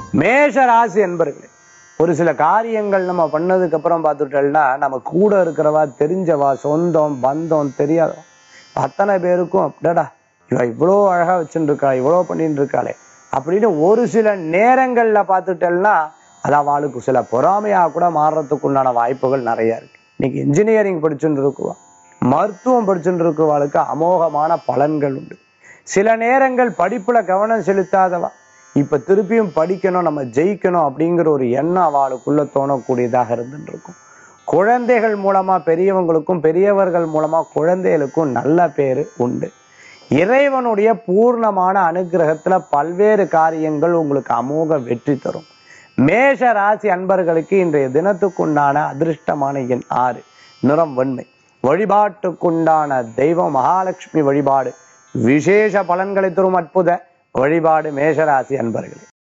மேஷ ராசி என்பர்களே ஒரு சில காரியங்கள் நம்ம பண்ணதுக்கு அப்புறம் பார்த்துட்டோம்னா நம்ம கூட இருக்கிறவா தெரிஞ்சவா சொந்தம் பந்தம் தெரியாதவா அத்தனை பேருக்கும் அப்படிடா இவ இவ்வளோ அழகா வச்சுட்டு இருக்கா இவ்வளோ பண்ணிட்டு இருக்காளே அப்படின்னு ஒரு சில நேரங்கள்ல பார்த்துட்டோம்னா அது அவளுக்கு சில பொறாமையா கூட மாறுறதுக்கு உண்டான வாய்ப்புகள் நிறைய இருக்கு இன்னைக்கு இன்ஜினியரிங் படிச்சுட்டு இருக்குவா மருத்துவம் படிச்சுட்டு இருக்கிறவாளுக்கு அமோகமான பலன்கள் உண்டு சில நேரங்கள் படிப்புல கவனம் செலுத்தாதவா இப்ப திருப்பியும் படிக்கணும் நம்ம ஜெயிக்கணும் அப்படிங்கிற ஒரு எண்ணம் அவளுக்குள்ள தோணக்கூடியதாக இருந்துட்டு இருக்கும் குழந்தைகள் மூலமா பெரியவங்களுக்கும் பெரியவர்கள் மூலமா குழந்தைகளுக்கும் நல்ல பேரு உண்டு இறைவனுடைய பூர்ணமான அனுகிரகத்துல பல்வேறு காரியங்கள் உங்களுக்கு அமோக வெற்றி தரும் மேஷ ராசி அன்பர்களுக்கு இன்றைய தினத்துக்குண்டான அதிர்ஷ்டமான எண் ஆறு நிறம் வெண்மை வழிபாட்டுக்குண்டான தெய்வம் மகாலட்சுமி வழிபாடு விசேஷ பலன்களை தரும் அற்புத வழிபாடு மேஷராசி அன்பர்களே